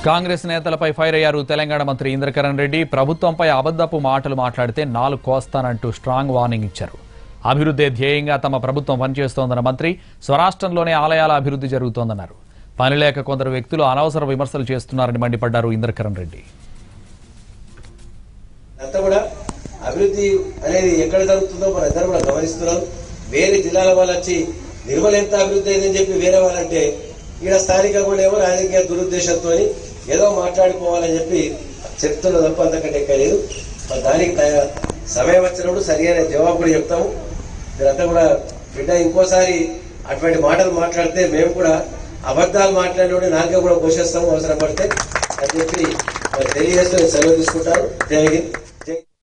కాంగ్రెస్ నేతలపై ఫైర్ అయ్యారు తెలంగాణ మంత్రి ఇంద్రకరణ్ రెడ్డి ప్రభుత్వంపై అబద్ధపు మాటలు మాట్లాడితే నాలుగు కోస్తానంటూ స్ట్రాంగ్ వార్నింగ్ ఇచ్చారు అభివృద్ధి ధ్యేయంగా తమ ప్రభుత్వం పనిచేస్తోందన్న మంత్రి స్వరాష్ట్రంలోనే ఆలయాల అభివృద్ధి జరుగుతోందన్నారు పనిలేక కొందరు వ్యక్తులు అనవసర విమర్శలు చేస్తున్నారని మండిపడ్డారు ఇంద్రకరణ్ రెడ్డి అంతా కూడా అభివృద్ధి అనేది ఎక్కడ జరుగుతుందో మన అందరూ కూడా గమనిస్తున్నాం వేరే జిల్లాల వాళ్ళు వచ్చి నిర్మల్ ఎంత అభివృద్ధి అయిందని చెప్పి వేరే వాళ్ళంటే ఈడ స్థానికంగా కూడా ఏమో రాజకీయ దురుద్దేశంతో ఏదో మాట్లాడుకోవాలని చెప్పి చెప్తున్న తప్ప అంతకంటే ఎక్కడ లేదు మరి దానికి త- సమయం వచ్చినప్పుడు సరైన జవాబు కూడా చెప్తాము మీరంతా కూడా బిడ్డ ఇంకోసారి అటువంటి మాటలు మాట్లాడితే మేము కూడా అబద్ధాలు మాట్లాడినప్పుడు నాకే కూడా పోషిస్తాము అవసరం పడితే అని చెప్పి మరి తెలియజేస్తూ నేను సెలవు తీసుకుంటాను జై హింద్